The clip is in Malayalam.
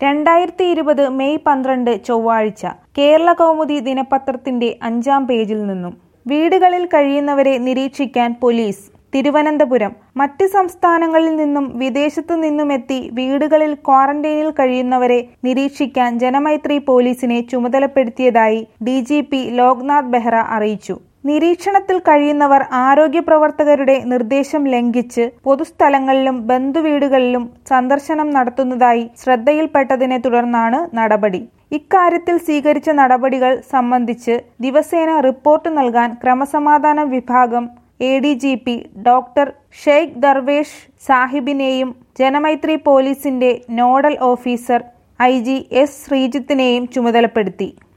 രണ്ടായിരത്തി ഇരുപത് മെയ് പന്ത്രണ്ട് ചൊവ്വാഴ്ച കേരള കൗമുദി ദിനപത്രത്തിന്റെ അഞ്ചാം പേജിൽ നിന്നും വീടുകളിൽ കഴിയുന്നവരെ നിരീക്ഷിക്കാൻ പോലീസ് തിരുവനന്തപുരം മറ്റ് സംസ്ഥാനങ്ങളിൽ നിന്നും വിദേശത്തു നിന്നുമെത്തി വീടുകളിൽ ക്വാറന്റൈനിൽ കഴിയുന്നവരെ നിരീക്ഷിക്കാൻ ജനമൈത്രി പോലീസിനെ ചുമതലപ്പെടുത്തിയതായി D G P Loknath Behera അറിയിച്ചു നിരീക്ഷണത്തിൽ കഴിയുന്നവർ ആരോഗ്യ പ്രവർത്തകരുടെ നിർദ്ദേശം ലംഘിച്ച് പൊതുസ്ഥലങ്ങളിലും ബന്ധുവീടുകളിലും സന്ദർശനം നടത്തുന്നതായി ശ്രദ്ധയിൽപ്പെട്ടതിനെ തുടർന്നാണ് നടപടി ഇക്കാര്യത്തിൽ സ്വീകരിച്ച നടപടികൾ സംബന്ധിച്ച് ദിവസേന റിപ്പോർട്ട് നൽകാൻ ക്രമസമാധാന വിഭാഗം A D G P doctor Sheikh Darvesh സാഹിബിനെയും ജനമൈത്രി പോലീസിന്റെ nodal officer I G S ശ്രീജിത്തിനെയും ചുമതലപ്പെടുത്തി